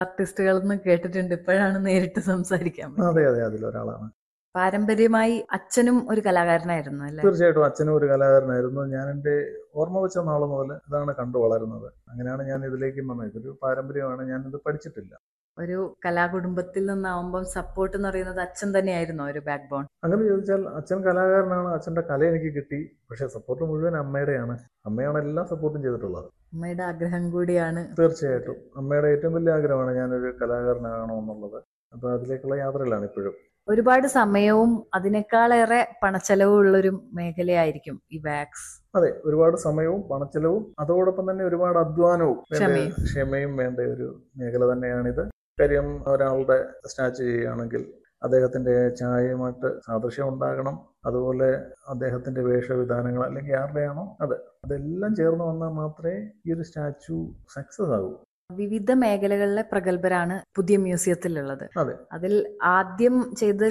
ആർട്ടിസ്റ്റുകൾ എന്ന് കേട്ടിട്ടുണ്ട് ഇപ്പോഴാണ് നേരിട്ട് സംസാരിക്കാൻ പറ്റുന്നത്. അതെ അതെ അതിലൊരാളാണ് പാരമ്പര്യമായി അച്ഛനും ഒരു കലാകാരനായിരുന്നു അല്ലെ തീർച്ചയായിട്ടും അച്ഛനും ഒരു കലാകാരനായിരുന്നു ഞാൻ എൻ്റെ ഓർമ്മ വെച്ച നാൾ മുതൽ ഇതാണ് കണ്ടു വളരുന്നത് അങ്ങനെയാണ് ഞാൻ ഇതിലേക്കും വന്നത് ഇതൊരു പാരമ്പര്യമാണ് ഞാൻ ഇത് പഠിച്ചിട്ടില്ല ഒരു കലാകുടുംബത്തിൽ നിന്നാവുമ്പം സപ്പോർട്ട് എന്ന് പറയുന്നത് അച്ഛൻ തന്നെയായിരുന്നു ഒരു ബാക്ക് ബോൺ അങ്ങനെ ചോദിച്ചാൽ അച്ഛൻ കലാകാരനാണ് അച്ഛൻ്റെ കല എനിക്ക് കിട്ടി പക്ഷേ സപ്പോർട്ട് മുഴുവൻ അമ്മയുടെയാണ് അമ്മയാണ് എല്ലാ സപ്പോർട്ടും ചെയ്തിട്ടുള്ളത് അമ്മയുടെ ആഗ്രഹം കൂടിയാണ് തീർച്ചയായിട്ടും അമ്മയുടെ ഏറ്റവും വലിയ ആഗ്രഹമാണ് ഞാനൊരു കലാകാരനാകണോ എന്നുള്ളത് അപ്പോൾ അതിലേക്കുള്ള യാത്രയിലാണ് ഇപ്പോഴും ഒരുപാട് സമയവും അതിനേക്കാളേറെ പണച്ചെലവും ഉള്ളൊരു മേഖലയായിരിക്കും ഈ വാക്സ് അതെ ഒരുപാട് സമയവും പണച്ചെലവും അതോടൊപ്പം തന്നെ ഒരുപാട് അധ്വാനവും വേണ്ട ക്ഷമയും. ക്ഷമയും വേണ്ട ഒരു മേഖല തന്നെയാണിത് കാര്യം ഒരാളുടെ സ്റ്റാച്ചു ചെയ്യുകയാണെങ്കിൽ അദ്ദേഹത്തിന്റെ ചായയുമായിട്ട് സാദൃശ്യം ഉണ്ടാകണം അതുപോലെ അദ്ദേഹത്തിന്റെ വേഷവിധാനങ്ങൾ അല്ലെങ്കിൽ ആരുടെയാണോ അത് അതെല്ലാം ചേർന്ന് വന്നാൽ മാത്രമേ ഈ ഒരു സ്റ്റാച്ചു സക്സസ് ആകൂ വിവിധ മേഖലകളിലെ പ്രഗത്ഭരാണ് പുതിയ മ്യൂസിയത്തിലുള്ളത് അതെ. അതിൽ ആദ്യം ചെയ്ത